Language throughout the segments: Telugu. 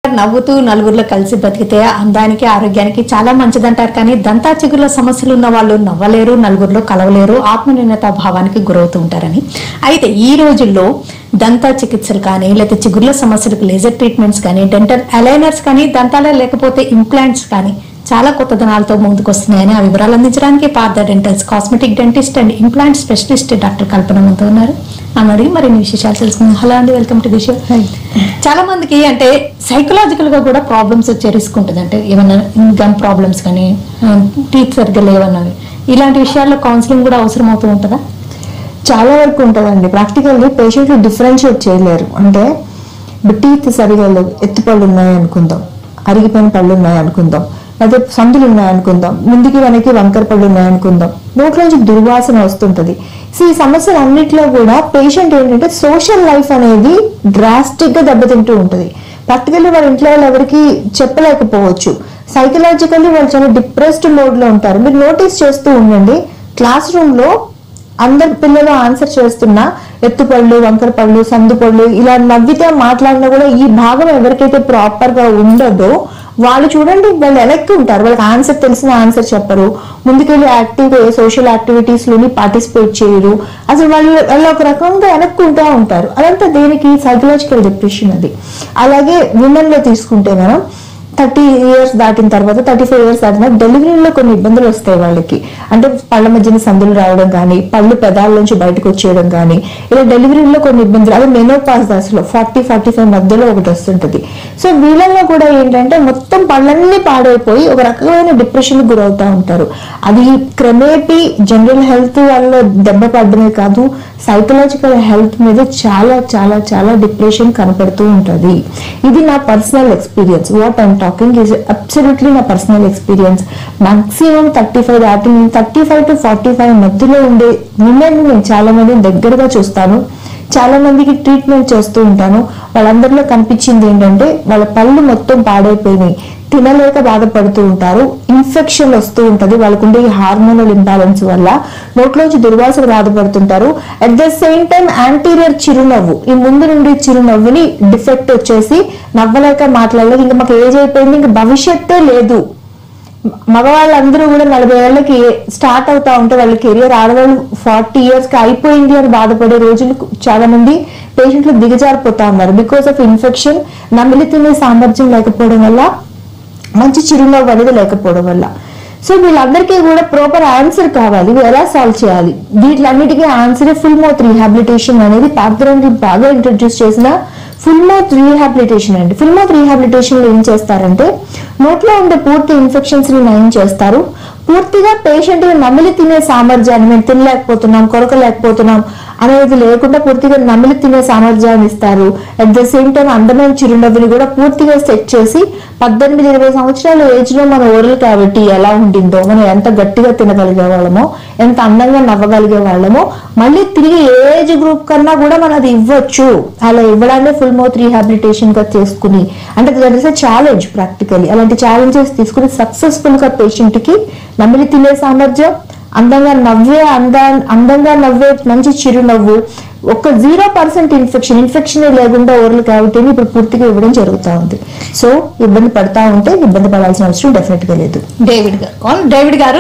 నవ్వుతూ నలుగురిలో కలిసి బతికితే అందానికి ఆరోగ్యానికి చాలా మంచిదంటారు కానీ దంతా చిగుర్ల సమస్యలు ఉన్న వాళ్ళు నవ్వలేరు నలుగురిలో కలవలేరు ఆత్మనిర్ణత భావానికి గురవుతూ ఉంటారని అయితే ఈ రోజుల్లో దంతా చికిత్సలు కానీ లేకపోతే చిగుర్ల సమస్యలకు లేజర్ ట్రీట్మెంట్స్ కానీ డెంటల్ అలైనర్స్ కానీ దంతాలే లేకపోతే ఇంప్లాంట్స్ కానీ చాలా కొత్తదనాలతో ముందుకు వస్తున్నాయని ఆ వివరాలు అందించడానికి Partha dentals cosmetic dentist and implant specialist doctor Kalpana మనతో ఉన్నారు ఆమె అడిగి మరిన్ని విశేషాలు తెలుసుకుందాం హలో అండి వెల్కమ్ టు దిశ చాలా మందికి అంటే సైకలాజికల్ గా కూడా ప్రాబ్లమ్స్ వచ్చే రిస్క్ ఉంటుంది అంటే ఏమన్నా గమ్ ప్రాబ్లమ్స్ కానీ టీత్ సరిగ్గా లేవన్నవి ఇలాంటి విషయాల్లో కౌన్సిలింగ్ కూడా అవసరం అవుతూ ఉంటుందా చాలా వరకు ఉంటుందండి ప్రాక్టికల్లీ పేషెంట్లు డిఫరెన్షియేట్ చేయలేరు అంటే టీత్ సరిగా లేవు ఎత్తు పళ్ళు ఉన్నాయి అనుకుందాం అరిగిపోయిన పళ్ళు ఉన్నాయి అనుకుందాం లేదా సందులు ఉన్నాయి అనుకుందాం ముందుకి వెనక్కి వంకర పళ్ళు ఉన్నాయి అనుకుందాం నోట్లోంచి దుర్వాసన వస్తుంటది సో ఈ సమస్యలు అన్నిట్లో కూడా పేషెంట్ ఏంటంటే సోషల్ లైఫ్ అనేది డ్రాస్టిక్ గా దెబ్బతింటూ ఉంటుంది ప్రాక్టికల్లీ వాళ్ళ ఇంట్లో వాళ్ళు ఎవరికి చెప్పలేకపోవచ్చు సైకలాజికల్లీ వాళ్ళు చాలా డిప్రెస్డ్ మోడ్ లో ఉంటారు మీరు నోటీస్ చేస్తూ ఉండండి క్లాస్ రూమ్ లో అందరు పిల్లలు ఆన్సర్ చేస్తున్నా ఎత్తుపళ్ళు వంకర పళ్ళు సందు పళ్ళు ఇలా నవ్వితే మాట్లాడినా కూడా ఈ భాగం ఎవరికైతే ప్రాపర్ గా ఉండదో వాళ్ళు చూడండి వాళ్ళు వెనక్కి ఉంటారు వాళ్ళకి ఆన్సర్ తెలిసిన ఆన్సర్ చెప్పరు ముందుకెళ్ళి యాక్టివ్ సోషల్ యాక్టివిటీస్ లోని పార్టిసిపేట్ చేయరు అసలు వాళ్ళు వాళ్ళు ఒక రకంగా వెనక్కుంటూ ఉంటారు అదంతా దేనికి సైకలాజికల్ డిప్రెషన్ అది అలాగే విమెన్ లో తీసుకుంటే మనం థర్టీ ఇయర్స్ దాటిన తర్వాత థర్టీ ఫైవ్ ఇయర్స్ దాటిన డెలివరీలో కొన్ని ఇబ్బందులు వస్తాయి వాళ్ళకి అంటే పళ్ళ మధ్యన సందులు రావడం కానీ పళ్ళు పెదాల నుంచి బయటకు వచ్చేయడం కానీ ఇలా డెలివరీలో కొన్ని ఇబ్బందులు అదే మెనోపాస్ దశలో ఫార్టీ ఫార్టీ ఫైవ్ మధ్యలో ఒకటి వస్తుంటది సో వీళ్ళలో కూడా ఏంటంటే మొత్తం పళ్ళన్నీ పాడైపోయి ఒక రకమైన డిప్రెషన్ గురవుతా ఉంటారు అది క్రమేపీ జనరల్ హెల్త్ వల్ల దెబ్బ పడడమే కాదు సైకలాజికల్ హెల్త్ మీద చాలా చాలా చాలా డిప్రెషన్ కనపడుతూ ఉంటుంది ఇది నా personal experience what I'm talking is absolutely నా personal experience maximum thirty five దాటి thirty five to forty five మధ్యలో ఉండే విమెన్ నేను చాలా మందిని దగ్గరగా చూస్తాను చాలా మందికి ట్రీట్మెంట్ చేస్తూ ఉంటాను వాళ్ళందరిలో కనిపించింది ఏంటంటే వాళ్ళ పళ్ళు మొత్తం పాడైపోయినాయి తినలేక బాధపడుతూ ఉంటారు ఇన్ఫెక్షన్ వస్తూ ఉంటది వాళ్ళకుండే ఈ హార్మోనల్ ఇంబ్యాలెన్స్ వల్ల నోట్లోంచి దుర్వాసన బాధపడుతుంటారు at the same time anterior చిరునవ్వు ఈ ముందు నుండి చిరునవ్వుని డిఫెక్ట్ వచ్చేసి నవ్వలేక మాట్లాడలేక ఇంకా మాకు ఏజ్ అయిపోయింది ఇంకా భవిష్యత్తే లేదు మగవాళ్ళందరూ కూడా నలభై ఏళ్ళకి స్టార్ట్ అవుతా ఉంటే వాళ్ళ కెరియర్ ఆడవాళ్ళు ఫార్టీ ఇయర్స్ కి అయిపోయింది అని బాధపడే రోజులు చాలా మంది పేషెంట్లు దిగజారిపోతా ఉన్నారు బికాస్ ఆఫ్ ఇన్ఫెక్షన్ నమిలి తినే సామర్థ్యం లేకపోవడం వల్ల మంచి చిరునవ్వు అనేది లేకపోవడం వల్ల సో వీళ్ళందరికీ కూడా ప్రాపర్ ఆన్సర్ కావాలి ఇవి ఎలా సాల్వ్ చేయాలి వీటిలన్నిటికీ ఆన్సర్ ఫుల్ మౌత్ రీహాబిలిటేషన్ అనేది పార్థరంగి బాగా ఇంట్రడ్యూస్ చేసిన ఫుల్ మౌత్ రీహాబిలిటేషన్ అండి ఫుల్ మౌత్ రీహాబిలిటేషన్ లో ఏం చేస్తారంటే నోట్లో ఉండే పూర్తి ఇన్ఫెక్షన్స్ ని నయం చేస్తారు పూర్తిగా పేషెంట్ నమిలి తినే సామర్థ్యాన్ని మేము తినలేకపోతున్నాం కొరకలేకపోతున్నాం అనేది లేకుండా పూర్తిగా నమిలి తినే సామర్థ్యాన్ని ఇస్తారు అట్ ద సేమ్ టైం అందమైన చిరునవ్వుని కూడా పూర్తిగా సెట్ చేసి పద్దెనిమిది ఇరవై సంవత్సరాల ఏజ్ లో మన ఓరల్ క్యావిటీ ఎలా ఉండిందో మనం ఎంత గట్టిగా తినగలిగే వాళ్ళమో ఎంత అందంగా నవ్వగలిగే వాళ్ళమో మళ్ళీ తిరిగి ఏజ్ గ్రూప్ కన్నా కూడా మనం అది ఇవ్వచ్చు అలా ఇవ్వడాన్ని ఫుల్ మౌత్ రీహాబిలిటేషన్ గా చేసుకుని అంటే that is a challenge practically అలాంటి ఛాలెంజెస్ తీసుకుని సక్సెస్ఫుల్ గా పేషెంట్ కి నమిలి తినే సామర్థ్యం అందంగా నవ్వే అందా అందంగా నవ్వే మంచి చిరునవ్వు ఒక జీరో పర్సెంట్ ఇన్ఫెక్షన్ ఇన్ఫెక్షన్ లేకుండా ఓరల్ క్యావిటీని ఇప్పుడు పూర్తిగా ఇవ్వడం జరుగుతూ ఉంది సో ఇబ్బంది పడతా ఉంటే ఇబ్బంది పడాల్సిన అవసరం డెఫినెట్ గా లేదు డేవిడ్ గారు కాల్ డేవిడ్ గారు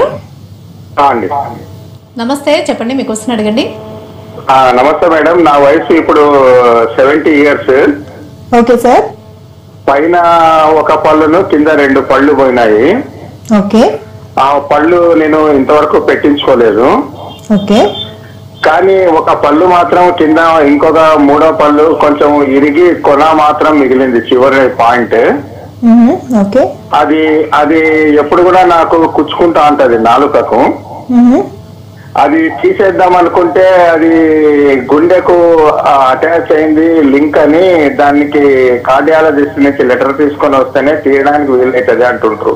ఆ అండి నమస్తే చెప్పండి మీకు వస్తున్న అడగండి ఆ, నమస్తే మేడం నా వయసు ఇప్పుడు సెవెంటీ ఇయర్స్ ఓకే సార్ పైన ఒక పళ్ళును కింద రెండు పళ్ళు పోయినాయి ఓకే ఆ పళ్ళు నేను ఇంతవరకు పెట్టించుకోలేదు ఓకే కానీ ఒక పళ్ళు మాత్రం కింద ఇంకొక మూడో పళ్ళు కొంచెం ఇరిగి కొన మాత్రం మిగిలింది చివరి పాయింట్ మ్మ్. ఓకే అది అది ఎప్పుడు కూడా నాకు కుచ్చుకుంటా ఉంటది నాలుకకు మ్మ్. అది తీసేద్దాం అనుకుంటే అది గుండెకు అటాచ్ అయింది లింక్ అని దానికి కార్డియాలజిస్ట్ నుంచి లెటర్ తీసుకొని వస్తేనే తీయడానికి వీలవుతుంది అంటుండ్రు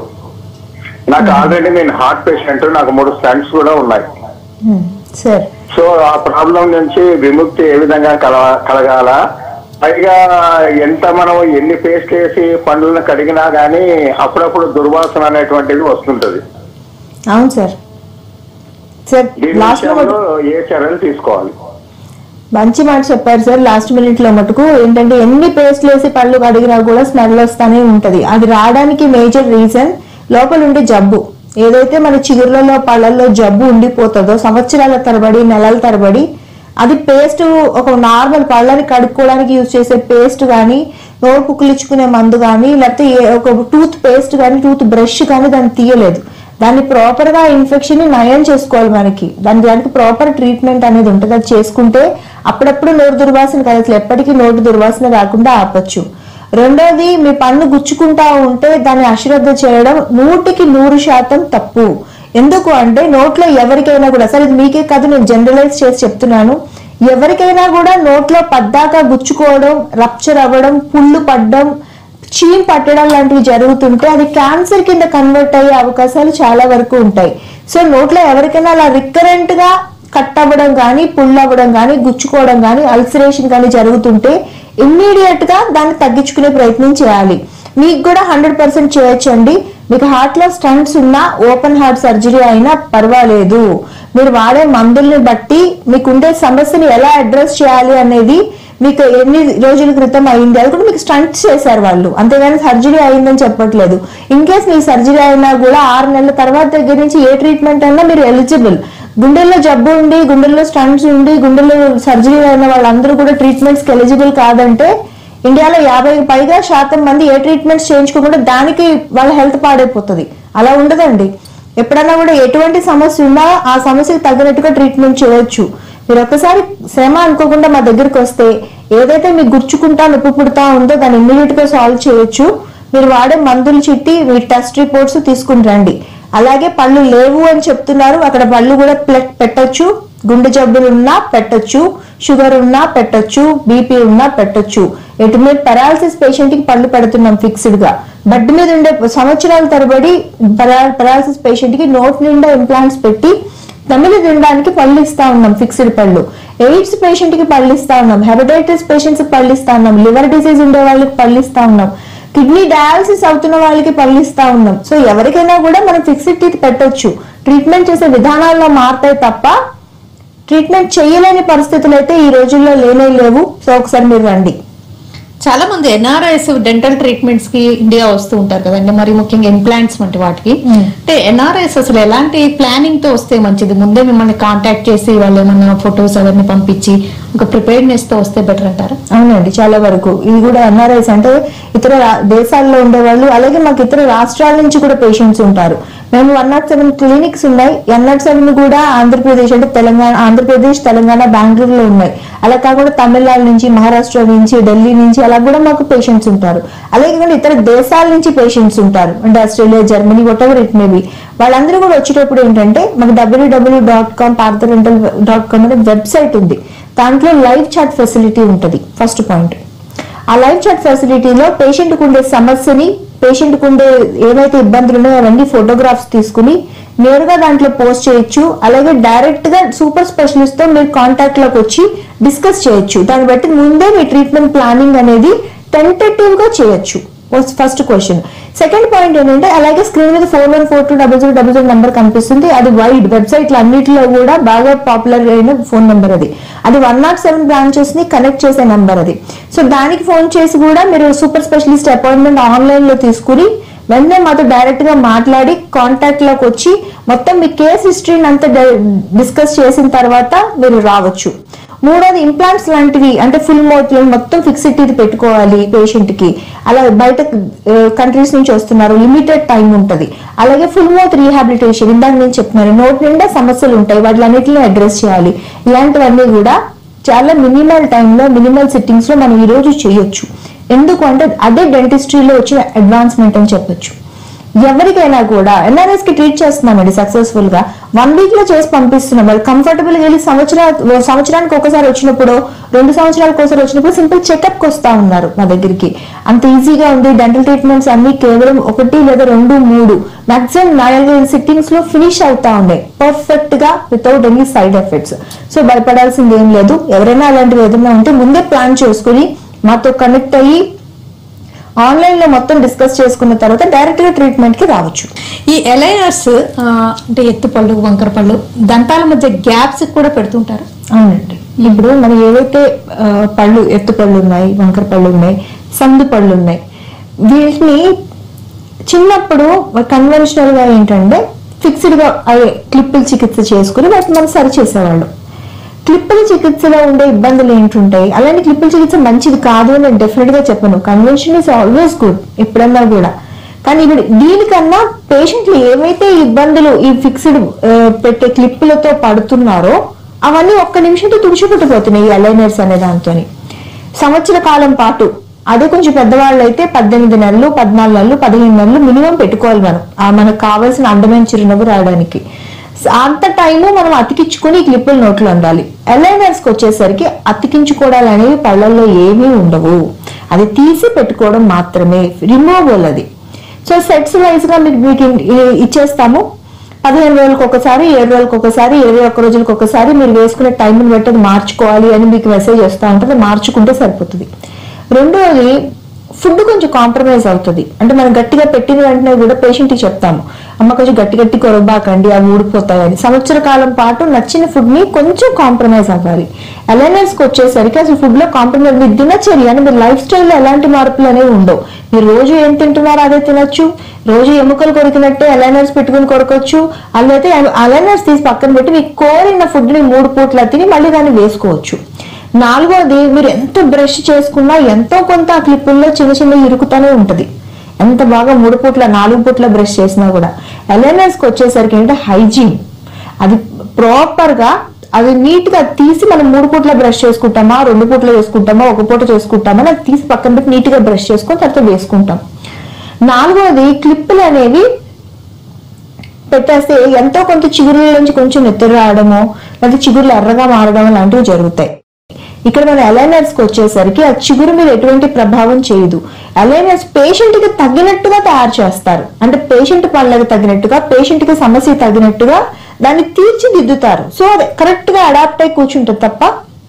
నాకు ఆల్రెడీ నేను హార్ట్ పేషెంట్ నాకు మూడు స్టంట్స్ కూడా ఉన్నాయి మ్మ్. సార్ సో ఆ ప్రాబ్లం నుంచి విముక్తి ఏ విధంగా కల కలగాల పైగా ఎంత మనం ఎన్ని పేస్ట్ వేసి పండ్లను కడిగినా గానీ అప్పుడప్పుడు దుర్వాసన అనేటువంటిది వస్తుంటది అవును సార్ సార్ దీని లాస్ట్ లో విషయంలో ఏ చర్యలు తీసుకోవాలి మంచి మాట చెప్పారు సార్ లాస్ట్ మినిట్ లో మటుకు ఏంటంటే ఎన్ని పేస్ట్లు వేసి పళ్ళు కడిగినా కూడా స్మెల్ వస్తానే ఉంటది అది రావడానికి మేజర్ రీజన్ లోపల ఉండే జబ్బు ఏదైతే మన చిగుర్లలో పళ్ళల్లో జబ్బు ఉండిపోతుందో సంవత్సరాల తరబడి నెలల తరబడి అది పేస్ట్ ఒక నార్మల్ పళ్ళని కడుక్కోవడానికి యూజ్ చేసే పేస్ట్ కానీ నోరు పుక్కిలించుకునే మందు కానీ లేకపోతే ఏ- ఒక టూత్ పేస్ట్ కానీ టూత్ బ్రష్ కానీ దాన్ని తీయలేదు దాన్ని ప్రాపర్ గా ఇన్ఫెక్షన్ ని నయం చేసుకోవాలి మనకి దాని దానికి ప్రాపర్ ట్రీట్మెంట్ అనేది ఉంటుంది అది చేసుకుంటే అప్పుడప్పుడు నోరు దుర్వాసన కాదు అసలు ఎప్పటికీ నోటు దుర్వాసన రాకుండా ఆపచ్చు రెండోది మీ పన్ను గుచ్చుకుంటా ఉంటే దాన్ని అశ్రద్ధ చేయడం నూటికి నూరు శాతం తప్పు ఎందుకు అంటే నోట్లో ఎవరికైనా కూడా సరే ఇది మీకే కాదు నేను జనరలైజ్ చేసి చెప్తున్నాను ఎవరికైనా కూడా నోట్లో పద్దాక గుచ్చుకోవడం రప్చర్ అవ్వడం పుళ్ళు పడ్డం చీమ్ పట్టడం లాంటివి జరుగుతుంటే అది క్యాన్సర్ కింద కన్వర్ట్ అయ్యే అవకాశాలు చాలా వరకు ఉంటాయి సో నోట్లో ఎవరికైనా అలా రికరెంట్ గా కట్ అవ్వడం కానీ పుళ్ళు అవ్వడం కానీ గుచ్చుకోవడం కానీ అల్సరేషన్ కానీ జరుగుతుంటే ఇమ్మీడియట్ గా దాన్ని తగ్గించుకునే ప్రయత్నం చేయాలి మీకు కూడా హండ్రెడ్ పర్సెంట్ చేయొచ్చండి మీకు హార్ట్ లో స్టంట్స్ ఉన్నా ఓపెన్ హార్ట్ సర్జరీ అయినా పర్వాలేదు మీరు వాడే మందుల్ని బట్టి మీకు ఉండే సమస్యని ఎలా అడ్రస్ చేయాలి అనేది మీకు ఎన్ని రోజుల క్రితం అయింది అది కూడా మీకు స్టంట్స్ చేశారు వాళ్ళు అంతేగాని సర్జరీ అయిందని చెప్పట్లేదు ఇన్ కేస్ మీకు సర్జరీ అయినా కూడా ఆరు నెలల తర్వాత దగ్గర నుంచి ఏ ట్రీట్మెంట్ అయినా మీరు ఎలిజిబుల్ గుండెల్లో జబ్బు ఉండి గుండెల్లో స్టంట్స్ ఉండి గుండెల్లో సర్జరీ అయిన వాళ్ళందరూ కూడా ట్రీట్మెంట్స్ కి ఎలిజిబుల్ కాదంటే ఇండియాలో యాభై పైగా శాతం మంది ఏ ట్రీట్మెంట్స్ చేయించుకోకుండా దానికి వాళ్ళ హెల్త్ పాడైపోతుంది అలా ఉండదండి ఎప్పుడైనా కూడా ఎటువంటి సమస్య ఉన్నా ఆ సమస్యకు తగినట్టుగా ట్రీట్మెంట్ చేయొచ్చు మీరు ఒక్కసారి శ్రమ అనుకోకుండా మా దగ్గరికి వస్తే ఏదైతే మీకు గుర్చుకుంటా నొప్పి పుడతా ఉందో దాన్ని ఇమ్మీడియట్ గా సాల్వ్ చేయొచ్చు మీరు వాడే మందులు చిట్టి మీ టెస్ట్ రిపోర్ట్స్ తీసుకుని రండి అలాగే పళ్ళు లేవు అని చెప్తున్నారు అక్కడ పళ్ళు కూడా ప్లె- పెట్టొచ్చు గుండె జబ్బులు ఉన్నా పెట్టొచ్చు షుగర్ ఉన్నా పెట్టొచ్చు బీపీ ఉన్నా పెట్టొచ్చు ఎటు మీద పెరాలసిస్ పేషెంట్ కి పళ్ళు పెడుతున్నాం ఫిక్స్డ్ గా బెడ్ మీద ఉండే సంవత్సరాల తరబడి పెరాలసిస్ పేషెంట్ కి నోట్ నిండా ఇంప్లాంట్స్ పెట్టి తమిళ తినడానికి పళ్ళు ఇస్తా ఉన్నాం ఫిక్స్డ్ పళ్ళు ఎయిడ్స్ పేషెంట్ కి పళ్ళు ఇస్తా ఉన్నాం హెపటైటిస్ పేషెంట్స్ కి పళ్ళు ఇస్తా ఉన్నాం లివర్ డిసీజ్ ఉండే వాళ్ళకి పళ్ళు ఇస్తా ఉన్నాం కిడ్నీ డయాలసిస్ అవుతున్న వాళ్ళకి పళ్ళు ఇస్తా ఉన్నాం సో ఎవరికైనా కూడా మనం ఫిక్స్డ్ టీత్ పెట్టొచ్చు ట్రీట్మెంట్ చేసే విధానాల్లో మారుతాయి తప్ప ట్రీట్మెంట్ చేయలేని పరిస్థితులు అయితే ఈ రోజుల్లో లేనే లేవు సో ఒకసారి మీరు రండి చాలా మంది ఎన్ఆర్ఐస్ డెంటల్ ట్రీట్మెంట్స్ కి ఇండియా వస్తూ ఉంటారు కదండి మరి ముఖ్యంగా ఇంప్లాంట్స్ వంటి వాటికి అంటే ఎన్ఆర్ఐస్ అసలు ఎలాంటి ప్లానింగ్ తో వస్తే మంచిది ముందే మిమ్మల్ని కాంటాక్ట్ చేసి వాళ్ళు ఏమన్నా ఫొటోస్ అవన్నీ పంపించి ఒక ప్రిపేర్నెస్ తో వస్తే బెటర్ అంటారా అవునండి చాలా వరకు ఇది కూడా ఎన్ఆర్ఐస్ అంటే ఇతర రా- దేశాల్లో ఉండేవాళ్ళు అలాగే మాకు ఇతర రాష్ట్రాల నుంచి కూడా పేషెంట్స్ ఉంటారు మేము వన్ నాట్ సెవెన్ క్లినిక్స్ ఉన్నాయి వన్ నాట్ సెవెన్ కూడా ఆంధ్రప్రదేశ్ అంటే తెలంగాణ ఆంధ్రప్రదేశ్ తెలంగాణ బెంగళూరులో ఉన్నాయి అలా కాకుండా తమిళనాడు నుంచి మహారాష్ట్ర నుంచి ఢిల్లీ నుంచి అలా కూడా మాకు పేషెంట్స్ ఉంటారు అలాగే కాకుండా ఇతర దేశాల నుంచి పేషెంట్స్ ఉంటారు అంటే Australia Germany whatever it may be వాళ్ళందరూ కూడా వచ్చేటప్పుడు ఏంటంటే మాకు W W dot com Partha dental dot com అనే వెబ్సైట్ ఉంది దాంట్లో లైవ్ చాట్ ఫెసిలిటీ ఉంటుంది ఫస్ట్ పాయింట్ ఆ లైవ్ చాట్ ఫెసిలిటీలో పేషెంట్ కు ఉండే సమస్యని పేషెంట్ కు ఉండే ఏవైతే ఇబ్బందులు ఉన్నాయో అవన్నీ ఫోటోగ్రాఫ్స్ తీసుకుని నేరుగా దాంట్లో పోస్ట్ చేయొచ్చు అలాగే డైరెక్ట్ గా సూపర్ స్పెషలిస్ట్ తో మీరు కాంటాక్ట్ లోకి వచ్చి డిస్కస్ చేయొచ్చు దాన్ని బట్టి ముందే మీ ట్రీట్మెంట్ ప్లానింగ్ అనేది టెంటేటివ్ గా చేయొచ్చు ఫస్ట్ క్వశ్చన్ సెకండ్ పాయింట్ ఏంటంటే అలాగే స్క్రీన్ మీద four one four two double zero double zero number కనిపిస్తుంది అది వైడ్ వెబ్సైట్లు అన్నిటిలో కూడా బాగా పాపులర్ అయిన ఫోన్ నెంబర్ అది అది వన్ నాట్ సెవెన్ బ్రాంచెస్ ని కనెక్ట్ చేసే నెంబర్ అది సో దానికి ఫోన్ చేసి కూడా మీరు సూపర్ స్పెషలిస్ట్ అపాయింట్మెంట్ ఆన్లైన్ లో తీసుకుని వెంటనే మాతో డైరెక్ట్ గా మాట్లాడి కాంటాక్ట్ లోకి వచ్చి మొత్తం మీ కేస్ హిస్టరీని అంతా డిస్కస్ చేసిన తర్వాత మీరు రావచ్చు మూడోది ఇంప్లాంట్స్ లాంటివి అంటే ఫుల్ మౌత్ మొత్తం ఫిక్స్డ్ టీత్ పెట్టుకోవాలి పేషెంట్ కి అలా బయట కంట్రీస్ నుంచి వస్తున్నారు లిమిటెడ్ టైం ఉంటది అలాగే ఫుల్ మౌత్ రీహాబిలిటేషన్ ఇందాక నేను చెప్తున్నాను నోట్ నిండా సమస్యలు ఉంటాయి వాటిలన్నిటిని అడ్రస్ చేయాలి ఇలాంటివన్నీ కూడా చాలా మినిమల్ టైంలో మినిమల్ సిట్టింగ్స్ లో మనం ఈ రోజు చేయొచ్చు ఎందుకు అంటే అదే డెంటిస్ట్రీలో వచ్చిన అడ్వాన్స్మెంట్ అని చెప్పొచ్చు ఎవరికైనా కూడా ఎన్ఆర్ఎస్ కి ట్రీట్ చేస్తున్నామండి సక్సెస్ఫుల్ గా వన్ వీక్ లో చేసి పంపిస్తున్నాం వాళ్ళు కంఫర్టబుల్ గా వెళ్ళి సంవత్సరా సంవత్సరానికి ఒకసారి వచ్చినప్పుడు రెండు సంవత్సరాలకు ఒకసారి వచ్చినప్పుడు సింపుల్ చెకప్ కి వస్తా ఉన్నారు మా దగ్గరికి అంత ఈజీగా ఉంది డెంటల్ ట్రీట్మెంట్స్ అన్ని కేవలం ఒకటి లేదా రెండు మూడు మాక్సిమం నాలుగు సిట్టింగ్స్ లో ఫినిష్ అవుతా ఉన్నాయి పర్ఫెక్ట్ గా without any side effects so భయపడాల్సింది ఏం లేదు ఎవరైనా అలాంటివి ఏదైనా ఉంటే ముందే ప్లాన్ చేసుకుని మాతో కనెక్ట్ అయ్యి ఆన్లైన్ లో మొత్తం డిస్కస్ చేసుకున్న తర్వాత డైరెక్ట్ గా ట్రీట్మెంట్ కి రావచ్చు ఈ ఎలైనర్స్ అంటే ఎత్తుపళ్ళు వంకర పళ్ళు దంతాల మధ్య గ్యాప్స్ కూడా పెడుతుంటారు అవునండి ఇప్పుడు మన ఏవైతే ఆ, పళ్ళు ఎత్తు పళ్ళు ఉన్నాయి వంకర పళ్ళు ఉన్నాయి సందు పళ్ళు ఉన్నాయి వీటిని చిన్నప్పుడు కన్వెన్షనల్ గా ఏంటంటే ఫిక్స్డ్ గా అదే క్లిప్పులు చికిత్స చేసుకుని వాటిని మనం సరి చేసేవాళ్ళు క్లిప్పుల చికిత్సలో ఉండే ఇబ్బందులు ఏంటుంటాయి అలాంటి క్లిప్పుల చికిత్స మంచిది కాదు అని నేను డెఫినెట్ గా చెప్పను కన్వెన్షన్ ఇస్ ఆల్వేస్ గుడ్ ఎప్పుడన్నా కూడా కానీ ఇప్పుడు దీనికన్నా పేషెంట్లు ఏవైతే ఇబ్బందులు ఈ ఫిక్స్డ్ పెట్టే క్లిప్పులతో పడుతున్నారో అవన్నీ ఒక్క నిమిషంతో తుడిచిపెట్టిపోతున్నాయి ఈ అలైనర్స్ అనే దాంతోని సంవత్సర కాలం పాటు అదే కొంచెం పెద్దవాళ్ళు అయితే పద్దెనిమిది నెలలు పద్నాలుగు నెలలు పదిహేను నెలలు మినిమం పెట్టుకోవాలి మనం ఆ మనకు కావాల్సిన అందమైన చిరునవ్వు రావడానికి స- అంత టైము మనం అతికించుకొని ఈ క్లిప్పులు నోట్లో ఉండాలి ఎలైనర్స్కి వచ్చేసరికి అతికించుకోవడాలు అనేవి పళ్ళల్లో ఏమీ ఉండవు అది తీసి పెట్టుకోవడం మాత్రమే రిమూవబుల్ అది సో సెట్స్ వైజ్ గా మీకు మీకు ఇ- ఇచ్చేస్తాము పదిహేను రోజులకు ఒకసారి ఏడు రోజులకు ఒకసారి ఇరవై ఒక్క రోజులకు ఒకసారి మీరు వేసుకునే టైంని బట్టి అది మార్చుకోవాలి అని మీకు మెసేజ్ వస్తూ ఉంటుంది మార్చుకుంటే సరిపోతుంది రెండోది ఫుడ్ కొంచెం కాంప్రమైజ్ అవుతుంది అంటే మనం గట్టిగా పెట్టిన వెంటనే కూడా పేషెంట్కి చెప్తాము అమ్మ కొంచెం గట్టి గట్టి కొరబాకండి అవి ఊడిపోతాయని సంవత్సర కాలం పాటు నచ్చిన ఫుడ్ ని కొంచెం కాంప్రమైజ్ అవ్వాలి అలైనర్స్ కి వచ్చేసరికి అసలు ఫుడ్ లో కాంప్రమైజ్ మీ దినచర్య అంటే మీ లైఫ్ స్టైల్లో ఎలాంటి మార్పులు అనేవి ఉండవు మీరు రోజు ఏం తింటున్నారో అదే తినొచ్చు రోజు ఎముకలు కొరికినట్టే అలైనర్స్ పెట్టుకుని కొరకొచ్చు అల్లైతే అలైనర్స్ తీసి పక్కన పెట్టి మీకు కోరిన ఫుడ్ ని మూడు పూట్ల తిని మళ్ళీ దాన్ని వేసుకోవచ్చు నాలుగోది మీరు ఎంత బ్రష్ చేసుకున్నా ఎంతో కొంత ఆ క్లిప్పుల్లో చిన్న చిన్న ఇరుకుతూనే ఉంటది ఎంత బాగా మూడు పూట్ల నాలుగు పూట్ల బ్రష్ చేసినా కూడా అలైనర్స్ కి వచ్చేసరికి ఏంటంటే హైజీన్ అది ప్రాపర్ గా అది నీట్ గా తీసి మనం మూడు పూట్ల బ్రష్ చేసుకుంటామా రెండు పూట్ల చేసుకుంటామా ఒక పూట చేసుకుంటామా అది తీసి పక్కన పెట్టి నీట్ గా బ్రష్ చేసుకొని తర్వాత వేసుకుంటాం నాలుగోది క్లిప్పులు అనేవి పెట్టేస్తే ఎంతో కొంత చిగురుల నుంచి కొంచెం నెత్తరు రావడము లేదా చిగురులు ఎర్రగా మారడం లాంటివి జరుగుతాయి ఇక్కడ మన అలైనర్స్ కి వచ్చేసరికి ఆ చిగురు మీద ఎటువంటి ప్రభావం చేయదు అలైనర్స్ పేషెంట్ కి తగినట్టుగా తయారు చేస్తారు అంటే పేషెంట్ పనులకు తగినట్టుగా పేషెంట్ కి సమస్య తగినట్టుగా దాన్ని తీర్చిదిద్దుతారు సో అది కరెక్ట్ గా అడాప్ట్ అయి కూర్చుంటుంది తప్ప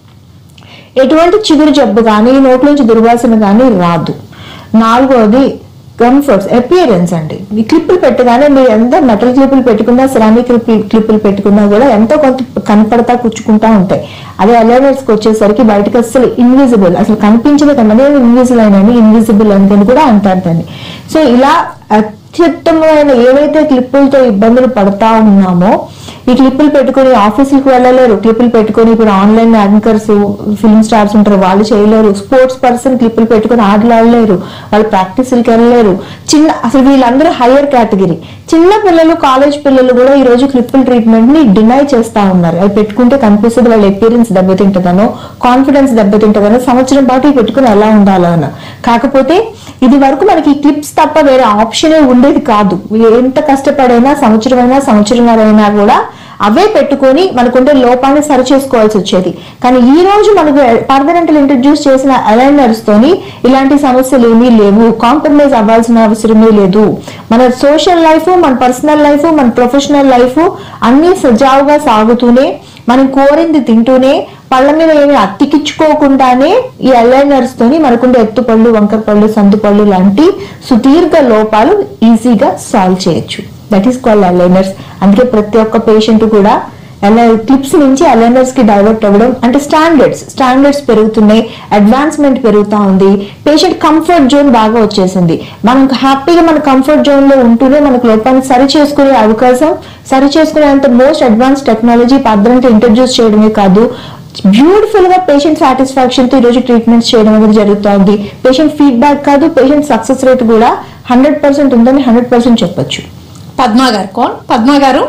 ఎటువంటి చిగురు జబ్బు కానీ నోట్లోంచి దుర్వాసన కానీ రాదు నాలుగోది కంఫర్ట్స్ అపియరెన్స్ అండి ఈ క్లిప్పులు పెట్టగానే మీరు ఎంత మెటల్ క్లిప్పులు పెట్టుకున్నా సిరామిక్ క్లిప్పులు పెట్టుకున్నా కూడా ఎంతో కొంత కనపడతా కూర్చుకుంటా ఉంటాయి అదే అలైనర్స్కి వచ్చేసరికి బయటకు అసలు ఇన్విజిబుల్ అసలు కనిపించదు కన్నా ఇన్విజిబుల్ అయినా ఇన్విజిబుల్ అని కూడా అంటారు దాన్ని సో ఇలా అత్యుత్తమమైన ఏవైతే క్లిప్పులతో ఇబ్బందులు పడతా ఉన్నామో ఈ క్లిప్పులు పెట్టుకొని ఆఫీసులకు వెళ్ళలేరు క్లిప్పులు పెట్టుకొని ఇప్పుడు ఆన్లైన్ యాంకర్స్ ఫిల్మ్ స్టార్స్ ఉంటారు వాళ్ళు చేయలేరు స్పోర్ట్స్ పర్సన్ క్లిప్పులు పెట్టుకొని ఆటలు ఆడలేరు వాళ్ళు ప్రాక్టీసులకి వెళ్ళలేరు చిన్న అసలు వీళ్ళందరూ హయ్యర్ కేటగిరీ చిన్న పిల్లలు కాలేజ్ పిల్లలు కూడా ఈ రోజు క్లిప్పుల ట్రీట్మెంట్ ని డినై చేస్తా ఉన్నారు అవి పెట్టుకుంటే కనిపిస్తుంది వాళ్ళ ఎపీరియన్స్ దెబ్బతింటదనో కాన్ఫిడెన్స్ దెబ్బతింటదనో సంవత్సరం పాటు ఇవి పెట్టుకుని ఎలా ఉండాలో అన్న కాకపోతే ఇది వరకు మనకి ఈ క్లిప్స్ తప్ప వేరే ఆప్షనే ఉండేది కాదు ఎంత కష్టపడైనా సంవత్సరమైనా సంవత్సరంగారైనా కూడా అవే పెట్టుకొని మనకుండే లోపాన్ని సరి చేసుకోవాల్సి వచ్చేది కానీ ఈ రోజు మనకు పర్మనెంట్ ఇంట్రడ్యూస్ చేసిన అలైనర్స్ తోని ఇలాంటి సమస్యలు ఏమీ లేవు కాంప్రమైజ్ అవ్వాల్సిన అవసరమే లేదు మన సోషల్ లైఫ్ మన పర్సనల్ లైఫ్ మన ప్రొఫెషనల్ లైఫ్ అన్ని సజావుగా సాగుతూనే మనం కోరింది తింటూనే పళ్ళ మీద ఏమి అత్తికించుకోకుండానే ఈ అలైనర్స్ తోని మనకుండే ఎత్తుపళ్ళు వంకర పళ్ళు సందు పళ్ళు లాంటి సుదీర్ఘ లోపాలు ఈజీగా సాల్వ్ చేయొచ్చు దట్ ఈస్ కాల్డ్ అలైనర్స్ అందుకే ప్రతి ఒక్క పేషెంట్ కూడా అలా క్లిప్స్ నుంచి అలైనర్స్ కి డైవర్ట్ అవ్వడం అంటే స్టాండర్డ్స్ స్టాండర్డ్స్ పెరుగుతున్నాయి అడ్వాన్స్మెంట్ పెరుగుతా ఉంది పేషెంట్ కంఫర్ట్ జోన్ బాగా వచ్చేసింది మనం హ్యాపీగా మన కంఫర్ట్ జోన్ లో ఉంటూనే మనకు లోపాన్ని సరి చేసుకునే అవకాశం సరి చేసుకునేంత మోస్ట్ అడ్వాన్స్ టెక్నాలజీ పద్ధతిని ఇంట్రడ్యూస్ చేయడమే కాదు బ్యూటిఫుల్ గా పేషెంట్ సాటిస్ఫాక్షన్ తో ఈరోజు ట్రీట్మెంట్స్ చేయడం అనేది జరుగుతోంది పేషెంట్ ఫీడ్బ్యాక్ కాదు పేషెంట్ సక్సెస్ రేట్ కూడా హండ్రెడ్ పర్సెంట్ ఉందని హండ్రెడ్ పర్సెంట్ చెప్పొచ్చు పద్మా గారు కోన్ పద్మా గారు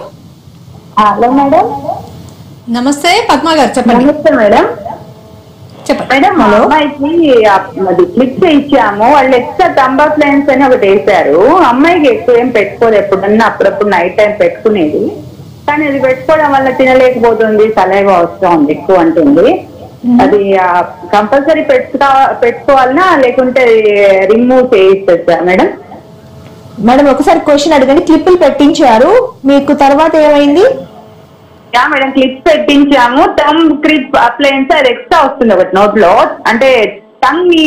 హలో మేడం నమస్తే పద్మా గారు చెప్పండి నమస్తే మేడం చెప్పండి మేడం మా అమ్మాయికి ఆ- అది క్లిప్స్ ఇచ్చాము వాళ్ళు ఎక్స్ట్రా తంబాక్ లైన్స్ అని ఒకటి వేశారు అమ్మాయికి ఎక్కువ ఏం పెట్టుకోదు ఎప్పుడన్నా అప్పుడప్పుడు నైట్ టైం పెట్టుకునేది కానీ అది పెట్టుకోవడం వల్ల తినలేకపోతుంది సలైవా వస్తుంది ఎక్కువ అంటుంది అది కంపల్సరీ పెట్టుకో పెట్టుకోవాలనా లేకుంటే రిమూవ్ చేయిస్తా మేడం మేడం ఒకసారి క్వశ్చన్ అడగండి క్లిప్పులు పెట్టించారు మీకు తర్వాత ఏమైంది యా మేడం క్లిప్స్ పెట్టించాము టమ్ క్లిప్ అప్లయన్స్ అది ఎక్స్ట్రా వస్తుంది ఒకటి నోట్ లో అంటే టంగ్ ని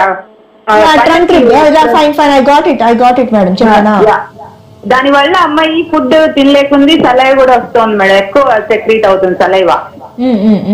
ట్రంక్ fine fine I got it I got it madam చెప్పనా దాని వల్ల అమ్మాయి ఫుడ్ తినలేకుంది సలైవ కూడా వస్తుంది మేడం ఎక్కువ సెక్రీట్ అవుతుంది సలైవ ఉమ్, ఉమ్, ఉమ్.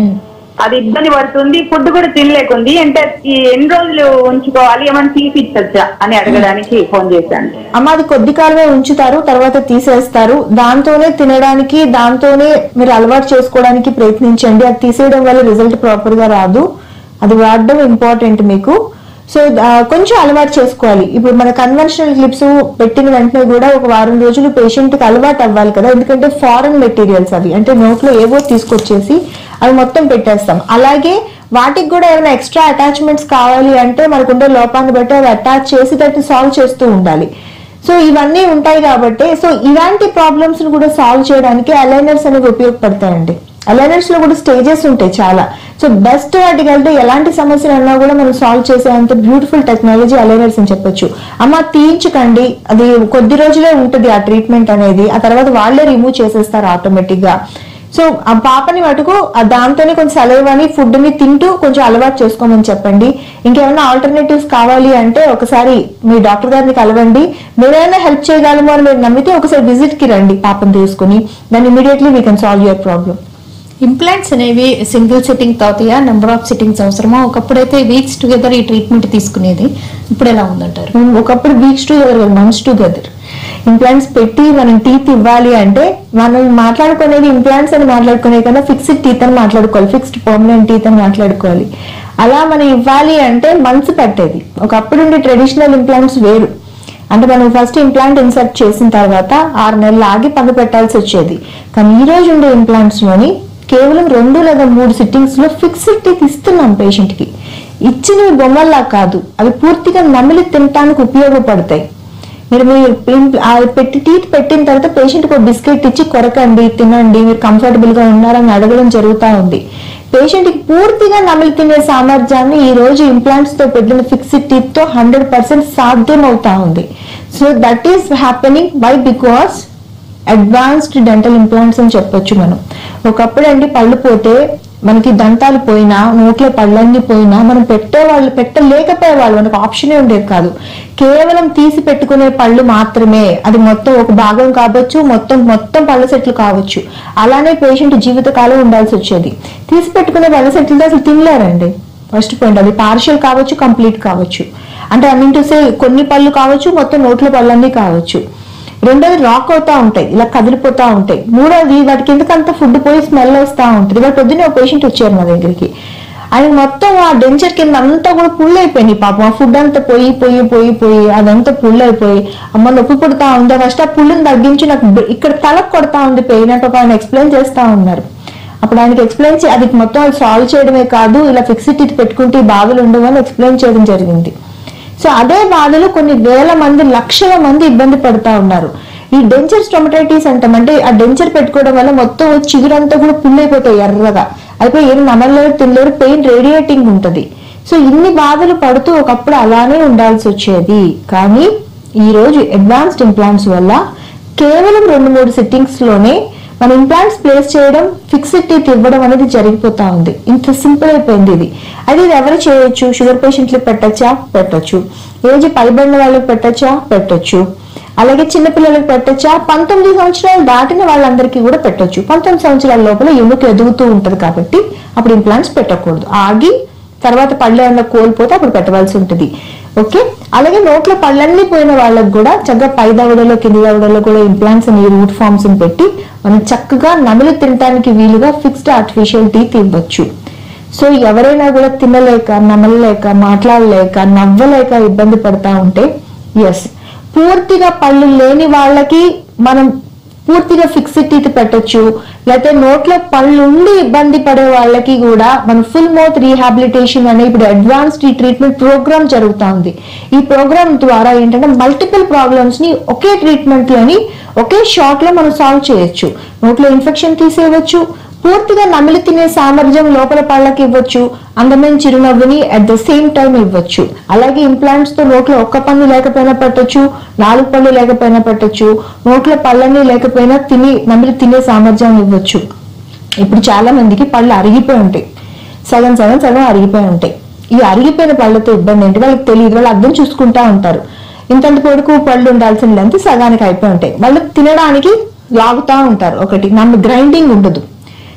అది ఇబ్బంది పడుతుంది ఫుడ్ కూడా తినలేకుంది అంటే ఈ ఎన్ని రోజులు ఉంచుకోవాలి ఏమైనా తీసి ఇచ్చొచ్చా అని అడగడానికి ఫోన్ చేశాను అమ్మ అది కొద్ది కాలమే ఉంచుతారు తర్వాత తీసేస్తారు దాంతోనే తినడానికి దాంతోనే మీరు అలవాటు చేసుకోవడానికి ప్రయత్నించండి అది తీసేయడం వల్ల రిజల్ట్ ప్రాపర్ గా రాదు అది వాడడం ఇంపార్టెంట్ మీకు సో ఆ, కొంచెం అలవాటు చేసుకోవాలి ఇప్పుడు మన కన్వెన్షనల్ క్లిప్స్ పెట్టిన వెంటనే కూడా ఒక వారం రోజులు పేషెంట్ కి అలవాటు అవ్వాలి కదా ఎందుకంటే ఫారెన్ మెటీరియల్స్ అవి అంటే నోట్లో ఏవో తీసుకొచ్చేసి అవి మొత్తం పెట్టేస్తాం అలాగే వాటికి కూడా ఏమైనా ఎక్స్ట్రా అటాచ్మెంట్స్ కావాలి అంటే మనకుండే లోపాన్ని బట్టి అవి అటాచ్ చేసి దాన్ని సాల్వ్ చేస్తూ ఉండాలి సో ఇవన్నీ ఉంటాయి కాబట్టి సో ఇలాంటి ప్రాబ్లమ్స్ ను కూడా సాల్వ్ చేయడానికి అలైనర్స్ అనేవి ఉపయోగపడతాయండి అలైనర్స్ లో కూడా స్టేజెస్ ఉంటాయి చాలా సో బెస్ట్ వాటికి వెళ్తే ఎలాంటి సమస్యలు అన్నా కూడా మనం సాల్వ్ చేసేంత బ్యూటిఫుల్ టెక్నాలజీ అలైనర్స్ అని చెప్పొచ్చు అమ్మ తీయించకండి అది కొద్ది రోజులే ఉంటుంది ఆ ట్రీట్మెంట్ అనేది ఆ తర్వాత వాళ్ళే రిమూవ్ చేసేస్తారు ఆటోమేటిక్ గా సో ఆ పాపని మటుకు ఆ దాంతోనే కొంచెం సలైవాని ఫుడ్ ని తింటూ కొంచెం అలవాటు చేసుకోమని చెప్పండి ఇంకేమైనా ఆల్టర్నేటివ్స్ కావాలి అంటే ఒకసారి మీ డాక్టర్ గారిని కలవండి మీరైనా హెల్ప్ చేయగలము అని మీరు నమ్మితే ఒకసారి విజిట్ కి రండి పాపని తీసుకుని దాన్ని immediately we can solve your problem implants అనేవి సింగిల్ సిట్టింగ్ అవుతాయా నెంబర్ ఆఫ్ సిట్టింగ్స్ అవసరమా ఒకప్పుడైతే వీక్స్ టుగెదర్ ఈ ట్రీట్మెంట్ తీసుకునేది ఇప్పుడు ఎలా ఉందంటారు ఒకప్పుడు weeks together months together implants పెట్టి మనం టీత్ ఇవ్వాలి అంటే మనం మాట్లాడుకునేది ఇంప్లాంట్స్ అని మాట్లాడుకునే కన్నా ఫిక్స్డ్ టీత్ అని మాట్లాడుకోవాలి ఫిక్స్డ్ పర్మనెంట్ టీత్ అని మాట్లాడుకోవాలి అలా మనం ఇవ్వాలి అంటే మంత్స్ పట్టేది ఒకప్పుడు ఉండే ట్రెడిషనల్ ఇంప్లాంట్స్ వేరు అంటే మనం ఫస్ట్ ఇంప్లాంట్ ఇన్సర్ట్ చేసిన తర్వాత ఆరు నెలలు ఆగి పన్ను పెట్టాల్సి వచ్చేది కానీ ఈ రోజు ఉండే ఇంప్లాంట్స్ లోని కేవలం రెండు లేదా మూడు సిట్టింగ్స్ లో ఫిక్స్డ్ టీత్ ఇస్తున్నాం పేషెంట్ కి ఇచ్చినవి బొమ్మల్లా కాదు అవి పూర్తిగా నమిలి తినటానికి ఉపయోగపడతాయి మీరు మీరు పిం- ఆ పెట్టి టీత్ పెట్టిన తర్వాత పేషెంట్ ఒక బిస్కెట్ ఇచ్చి కొరకండి తినండి మీరు కంఫర్టబుల్ గా ఉన్నారని అడగడం జరుగుతూ ఉంది పేషెంట్ కి పూర్తిగా నమిలి తినే సామర్థ్యాన్ని ఈ రోజు ఇంప్లాంట్స్ తో పెట్టిన ఫిక్స్డ్ టీత్ తో హండ్రెడ్ పర్సెంట్ సాధ్యం అవుతా ఉంది so that is happening why because advanced dental implants అని చెప్పొచ్చు మనం ఒకప్పుడు అండి పళ్ళు పోతే మనకి దంతాలు పోయినా నోట్లో పళ్ళన్నీ పోయినా మనం పెట్టేవాళ్ళు పెట్టలేకపోయేవాళ్ళు మనకు ఆప్షనే ఉండేది కాదు కేవలం తీసి పెట్టుకునే పళ్ళు మాత్రమే అది మొత్తం ఒక భాగం కావచ్చు మొత్తం మొత్తం పళ్ళ సెట్లు కావచ్చు అలానే పేషెంట్ జీవితకాలం ఉండాల్సి వచ్చేది తీసి పెట్టుకునే పళ్ళ సెట్లు అసలు తినలేరండి ఫస్ట్ పాయింట్ అది పార్షియల్ కావచ్చు కంప్లీట్ కావచ్చు అంటే ఐ మీన్ టు సే కొన్ని పళ్ళు కావచ్చు మొత్తం నోట్ల పళ్ళన్నీ కావచ్చు రెండోది రాక్ అవుతా ఉంటాయి ఇలా కదిలిపోతా ఉంటాయి మూడోది వాటి కిందకి అంతా ఫుడ్ పోయి స్మెల్ వస్తా ఉంటుంది ఇవాళ పొద్దున్నే ఒక పేషెంట్ వచ్చారు మా దగ్గరికి ఆయన మొత్తం ఆ డెంచర్ కింద అంతా కూడా పుల్ అయిపోయింది పాపం ఆ ఫుడ్ అంతా పోయి పోయి పోయి పోయి అదంతా పుల్ అయిపోయి అమ్మ నొప్పి పుడతా ఉందా ఫస్ట్ ఆ పుల్లుని తగ్గించి నాకు బె- ఇక్కడ తలకు కొడతా ఉంది పెయిన్ అంటే ఒక ఆయన ఎక్స్ప్లెయిన్ చేస్తా ఉన్నారు అప్పుడు ఆయనకి ఎక్స్ప్లెయిన్ చే అది మొత్తం అది సాల్వ్ చేయడమే కాదు ఇలా ఫిక్స్డ్ టీత్ పెట్టుకుంటే ఈ బాధలు ఉండవు అని ఎక్స్ప్లెయిన్ చేయడం జరిగింది సో అదే బాధలు కొన్ని వేల మంది లక్షల మంది ఇబ్బంది పడుతా ఉన్నారు ఈ డెంచర్ స్టొమటైటిస్ అంటాం అంటే ఆ డెంచర్ పెట్టుకోవడం వల్ల మొత్తం చిగురంతా కూడా పుల్ అయిపోతాయి ఎర్రగా అయిపోయి ఏం నమలలేరు తినలేరు పెయిన్ రేడియేటింగ్ ఉంటది సో ఇన్ని బాధలు పడుతూ ఒకప్పుడు అలానే ఉండాల్సి వచ్చేది కానీ ఈ రోజు అడ్వాన్స్డ్ ఇంప్లాంట్స్ వల్ల కేవలం రెండు మూడు సిట్టింగ్స్ లోనే మన ఇంప్లాంట్స్ ప్లేస్ చేయడం ఫిక్స్డ్ టీత్ ఇవ్వడం అనేది జరిగిపోతా ఉంది ఇంత సింపుల్ అయిపోయింది ఇది అయితే ఇది ఎవరు చేయొచ్చు షుగర్ పేషెంట్లకు పెట్టచ్చా పెట్టొచ్చు ఏజ్ పైబడిన వాళ్ళకి పెట్టచ్చా పెట్టొచ్చు అలాగే చిన్నపిల్లలకు పెట్టొచ్చా పంతొమ్మిది సంవత్సరాలు దాటిన వాళ్ళందరికీ కూడా పెట్టొచ్చు పంతొమ్మిది సంవత్సరాల లోపల ఎముక ఎదుగుతూ ఉంటది కాబట్టి అప్పుడు ఇంప్లాంట్స్ పెట్టకూడదు ఆగి తర్వాత పళ్ళు ఏమన్నా కోల్పోతే అప్పుడు పెట్టవలసి ఉంటుంది ఓకే అలాగే నోట్లో పళ్ళన్నీ పోయిన వాళ్ళకి కూడా చక్కగా పై దవడలో కింది దవడలో కూడా ఇంప్లాంట్స్ అని రూట్ ఫార్మ్స్ పెట్టి మనం చక్కగా నమిలి తినడానికి వీలుగా ఫిక్స్డ్ ఆర్టిఫిషియల్ టీత్ ఇవ్వచ్చు సో ఎవరైనా కూడా తినలేక నమలలేక మాట్లాడలేక నవ్వలేక ఇబ్బంది పడతా ఉంటే ఎస్ పూర్తిగా పళ్ళు లేని వాళ్ళకి మనం పూర్తిగా ఫిక్స్డ్ టీత్ పెట్టొచ్చు లేకపోతే నోట్లో పళ్ళు ఉండి ఇబ్బంది పడే వాళ్ళకి కూడా మన ఫుల్ మౌత్ రీహాబిలిటేషన్ అనే ఇప్పుడు అడ్వాన్స్డ్ ఈ ట్రీట్మెంట్ ప్రోగ్రామ్ జరుగుతా ఉంది ఈ ప్రోగ్రామ్ ద్వారా ఏంటంటే మల్టిపుల్ ప్రాబ్లమ్స్ ని ఒకే ట్రీట్మెంట్ లోని ఒకే షాట్ లో మనం సాల్వ్ చేయొచ్చు నోట్లో ఇన్ఫెక్షన్ తీసేయవచ్చు పూర్తిగా నమిలి తినే సామర్థ్యం లోపల పళ్ళకి ఇవ్వచ్చు అందమైన చిరునవ్వుని అట్ ద సేమ్ టైం ఇవ్వచ్చు అలాగే ఇంప్లాంట్స్ తో నోట్లో ఒక్క పన్ను లేకపోయినా పెట్టొచ్చు నాలుగు పళ్ళు లేకపోయినా పెట్టొచ్చు నోట్లో పళ్ళన్నీ లేకపోయినా తిని నమిలి తినే సామర్థ్యం ఇవ్వచ్చు ఇప్పుడు చాలా మందికి పళ్ళు అరిగిపోయి ఉంటాయి సగం సగం సగం అరిగిపోయి ఉంటాయి ఈ అరిగిపోయిన పళ్ళతో ఇబ్బంది ఏంటి వాళ్ళకి తెలియదు వాళ్ళు అర్థం చూసుకుంటా ఉంటారు ఇంతంత పొడుకు పళ్ళు ఉండాల్సిన లెంత్ సగానికి అయిపోయి ఉంటాయి వాళ్ళు తినడానికి లాగుతా ఉంటారు ఒకటి నమ్మ గ్రైండింగ్ ఉండదు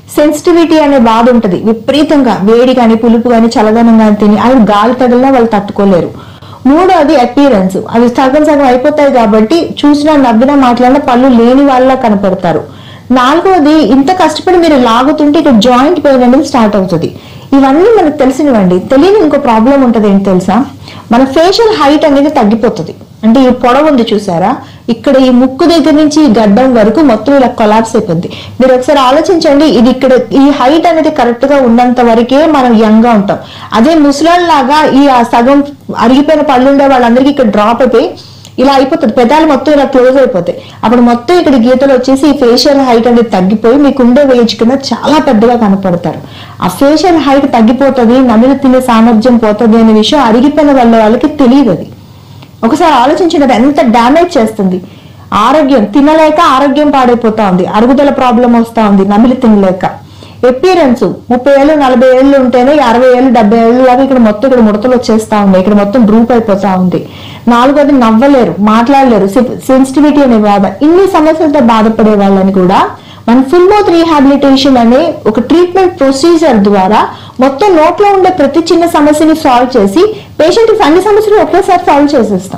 సెన్సిటివిటీ అనే బాధ ఉంటుంది విపరీతంగా వేడి కానీ పులుపు కానీ చల్లదనం కానీ తిని అవి గాలి తగిలినా వాళ్ళు తట్టుకోలేరు మూడోది అపీరెన్స్ అవి సగం సగం అయిపోతాయి కాబట్టి చూసినా నవ్వినా మాట్లాడినా పళ్ళు లేని వాళ్ళ కనపడతారు నాలుగోది ఇంత కష్టపడి మీరు లాగుతుంటే ఇక్కడ జాయింట్ పెయిన్ అనేది స్టార్ట్ అవుతుంది ఇవన్నీ మనకు తెలిసినవండి తెలియని ఇంకో ప్రాబ్లం ఉంటుంది ఏంటి తెలుసా మన ఫేషియల్ హైట్ అనేది తగ్గిపోతుంది అంటే ఈ పొడవు ఉంది చూసారా ఇక్కడ ఈ ముక్కు దగ్గర నుంచి ఈ గడ్డం వరకు మొత్తం ఇలా కొలాప్స్ అయిపోద్ది మీరు ఒకసారి ఆలోచించండి ఇది ఇక్కడ ఈ హైట్ అనేది కరెక్ట్ గా ఉన్నంత వరకే మనం యంగ్ గా ఉంటాం అదే ముసలాళ్ళలాగా ఈ ఆ సగం అరిగిపోయిన పళ్ళు ఉండే వాళ్ళందరికీ ఇక్కడ డ్రాప్ అయిపోయి ఇలా అయిపోతుంది పెదాలు మొత్తం ఇలా క్లోజ్ అయిపోతాయి అప్పుడు మొత్తం ఇక్కడ గీతలు వచ్చేసి ఈ ఫేషియల్ హైట్ అనేది తగ్గిపోయి మీకు ఉండే వేజ్ కింద చాలా పెద్దగా కనపడతారు ఆ ఫేషియల్ హైట్ తగ్గిపోతుంది నమిలి తినే సామర్థ్యం పోతుంది అనే విషయం అరిగిపోయిన వాళ్ళ వాళ్ళకి తెలియదు అది ఒకసారి ఆలోచించండి అది ఎంత డ్యామేజ్ చేస్తుంది ఆరోగ్యం తినలేక ఆరోగ్యం పాడైపోతా ఉంది అరుగుదల ప్రాబ్లం వస్తా ఉంది నమిలి తినలేక ఎపీరెన్స్ ముప్పై ఏళ్ళు నలభై ఏళ్ళు ఉంటేనే అరవై ఏళ్ళు డెబ్బై ఏళ్ళు లాగా ఇక్కడ మొత్తం ఇక్కడ ముడతలు వచ్చేస్తా ఉన్నాయి ఇక్కడ మొత్తం డ్రూప్ అయిపోతా ఉంది నాలుగోది నవ్వలేరు మాట్లాడలేరు సెన్సిటివిటీ అనే బాధ ఇన్ని సమస్యలతో బాధపడే వాళ్ళని కూడా మన ఫుల్ మౌత్ రీహాబిలిటేషన్ అనే ఒక ట్రీట్మెంట్ ప్రొసీజర్ ద్వారా మొత్తం నోట్లో ఉండే ప్రతి చిన్న సమస్యని సాల్వ్ చేసి పేషెంట్ అన్ని సమస్యలు ఒకేసారి సాల్వ్ చేసేస్తాం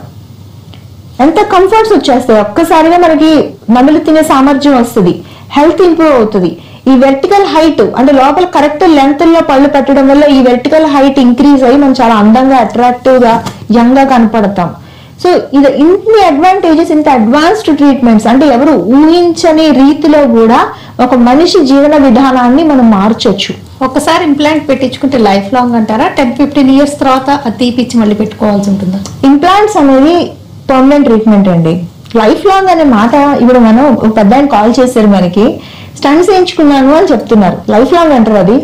ఎంత కంఫర్ట్స్ వచ్చేస్తాయి ఒక్కసారిగా మనకి నమిలి తినే సామర్థ్యం వస్తుంది హెల్త్ ఇంప్రూవ్ అవుతుంది ఈ వెర్టికల్ హైట్ అంటే లోపల కరెక్ట్ లెంత్ లో పళ్ళు పెట్టడం వల్ల ఈ వెర్టికల్ హైట్ ఇంక్రీజ్ అయ్యి మనం చాలా అందంగా అట్రాక్టివ్ గా యంగ్ గా కనపడతాం సో ఇది ఇన్ని అడ్వాంటేజెస్ ఇంత అడ్వాన్స్డ్ ట్రీట్మెంట్స్ అంటే ఎవరు ఊహించని రీతిలో కూడా ఒక మనిషి జీవన విధానాన్ని మనం మార్చొచ్చు ఒకసారి ఇంప్లాంట్ పెట్టించుకుంటే లైఫ్ లాంగ్ అంటారా టెన్ ఫిఫ్టీన్ ఇయర్స్ తర్వాత అది తీపిచ్చి మళ్ళీ పెట్టుకోవాల్సి ఉంటుందా ఇంప్లాంట్స్ అనేది పర్మనెంట్ ట్రీట్మెంట్ అండి లైఫ్ లాంగ్ అనే మాట ఇప్పుడు మనం ఒక పెద్ద ఆయన కాల్ చేశారు మనకి స్టంట్స్ వేయించుకున్నాను అని చెప్తున్నారు లైఫ్ లాంగ్ అంటారు అది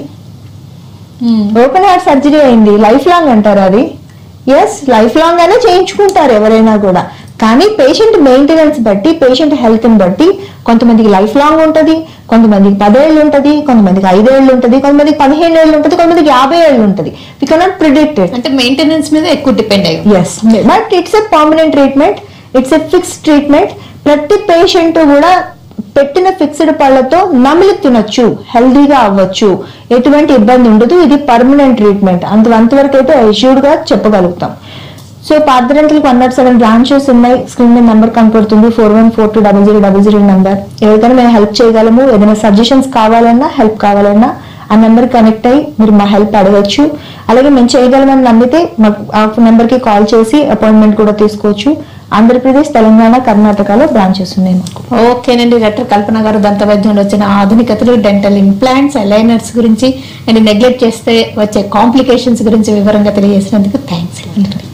ఓపెన్ హార్ట్ సర్జరీ అయింది లైఫ్ లాంగ్ అంటారు అది ఎస్ లైఫ్ లాంగ్ అనే చేయించుకుంటారు ఎవరైనా కూడా కానీ పేషెంట్ మెయింటెనెన్స్ బట్టి పేషెంట్ హెల్త్ ని బట్టి కొంతమందికి లైఫ్ లాంగ్ ఉంటుంది కొంతమందికి పదేళ్ళు ఉంటుంది కొంతమందికి ఐదేళ్ళు ఉంటుంది కొంతమందికి పదిహేను ఏళ్ళు ఉంటుంది కొంతమందికి యాభై ఏళ్ళు ఉంటుంది వి కెనాట్ ప్రిడిక్టెడ్ అంటే మెయింటెనెన్స్ మీద ఎక్కువ డిపెండ్ అయ్యి yes but it's a permanent treatment it's a fixed treatment ప్రతి పేషెంట్ కూడా పెట్టిన ఫిక్స్డ్ పళ్ళతో నమిలి తినొచ్చు హెల్దీగా అవ్వచ్చు ఎటువంటి ఇబ్బంది ఉండదు ఇది పర్మనెంట్ ట్రీట్మెంట్ అంత అంతవరకు అయితే assured గా చెప్పగలుగుతాం సో పార్థరెంటల్కి వన్ నాట్ సెవెన్ బ్రాంచెస్ ఉన్నాయి స్క్రీన్ మీద నెంబర్ కనపడుతుంది four one four two double zero double zero number ఎవరికైనా మేము హెల్ప్ చేయగలము ఏదైనా సజెషన్స్ కావాలన్నా హెల్ప్ కావాలన్నా ఆ నెంబర్ కనెక్ట్ అయ్యి మీరు మా హెల్ప్ అడగచ్చు అలాగే మేము చేయగలమని నమ్మితే మాకు ఆ నెంబర్ కి కాల్ చేసి అపాయింట్మెంట్ కూడా తీసుకోవచ్చు ఆంధ్రప్రదేశ్ తెలంగాణ కర్ణాటకలో బ్రాంచెస్ ఉన్నాయి మాకు ఓకేనండి డాక్టర్ కల్పన గారు దంత వైద్యంలో వచ్చిన ఆధునికతలు డెంటల్ ఇంప్లాంట్స్ అలైనర్స్ గురించి అండ్ నెగ్లెక్ట్ చేస్తే వచ్చే కాంప్లికేషన్స్ గురించి వివరంగా తెలియజేసినందుకు థ్యాంక్స్